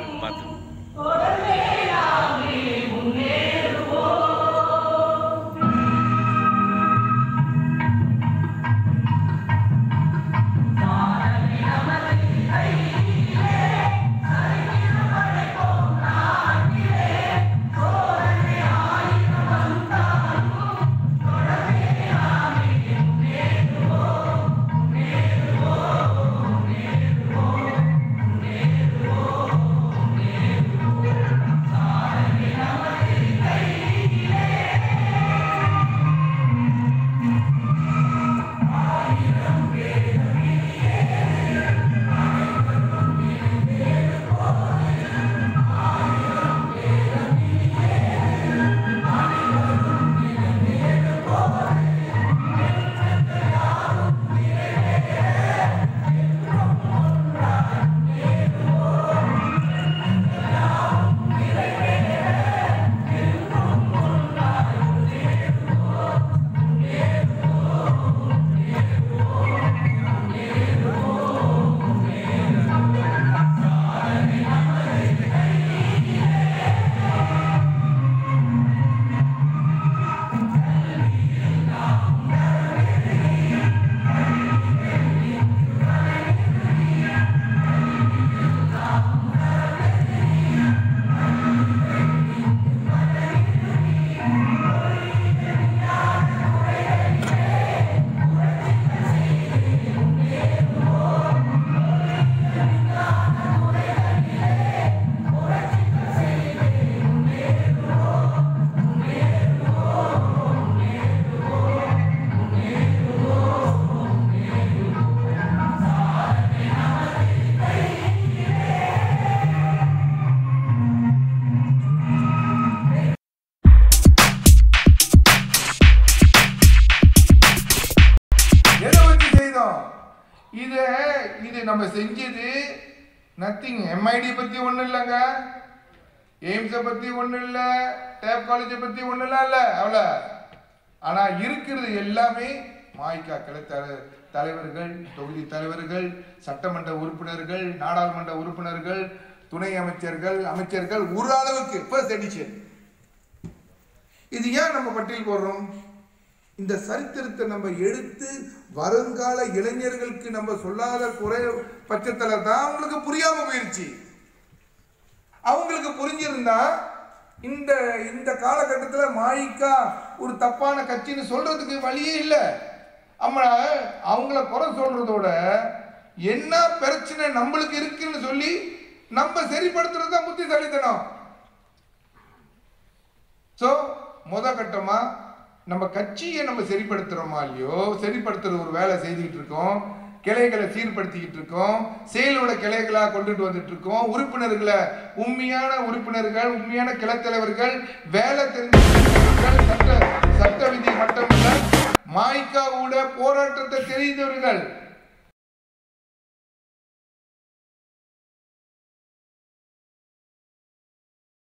பார்த்து எதை வச்சு செய்தோம் இது இது நம்ம செஞ்சது நத்திங் எம்ஐடி பத்தி ஒண்ணும் இல்லைங்க எய்ம்ஸை பத்தி ஒண்ணும் இல்லை டேப் காலேஜை பத்தி ஒண்ணும் இல்லை இல்ல அவ்வளோ ஆனா இருக்கிறது எல்லாமே மாய்க்கா கிளை தல- தலைவர்கள் தொகுதி தலைவர்கள் சட்டமன்ற உறுப்பினர்கள் நாடாளுமன்ற உறுப்பினர்கள் துணை அமைச்சர்கள் அமைச்சர்கள் ஒரு அளவுக்கு ஃபர்ஸ்ட் எடிஷன் இது ஏன் நம்ம பட்டியல் போடுறோம் இந்த சரித்திரத்தை நம்ம எடுத்து வருங்கால இளைஞர்களுக்கு நம்ம சொல்லாத குறை பட்சத்துல தான் அவங்களுக்கு புரியாம போயிருச்சு அவங்களுக்கு புரிஞ்சிருந்தா இந்த இந்த காலகட்டத்தில் மாயிக்கா ஒரு தப்பான கட்சின்னு சொல்றதுக்கு வழியே இல்லை நம்ம அவங்கள குறை சொல்றதோட என்ன பிரச்சனை நம்மளுக்கு இருக்குன்னு சொல்லி நம்ம சரிப்படுத்துறது தான் புத்திசாலித்தனம் ஸோ முத கட்டமா நம்ம கட்சியை நம்ம சரிப்படுத்துறோமா இல்லையோ சரிப்படுத்துற ஒரு வேலை செய்துக்கிட்டு இருக்கோம் கிளைகளை சீர்படுத்திக்கிட்டு இருக்கோம் செயலோட கிளைகளா கொண்டுட்டு வந்துட்டு இருக்கோம் உறுப்பினர்களை உண்மையான உறுப்பினர்கள் உண்மையான கிளைத் தலைவர்கள் வேலை தெரிஞ்சவர்கள் சட்ட சட்ட விதி மட்டுமல்ல மாய்க்காவோட போராட்டத்தை தெரிந்தவர்கள்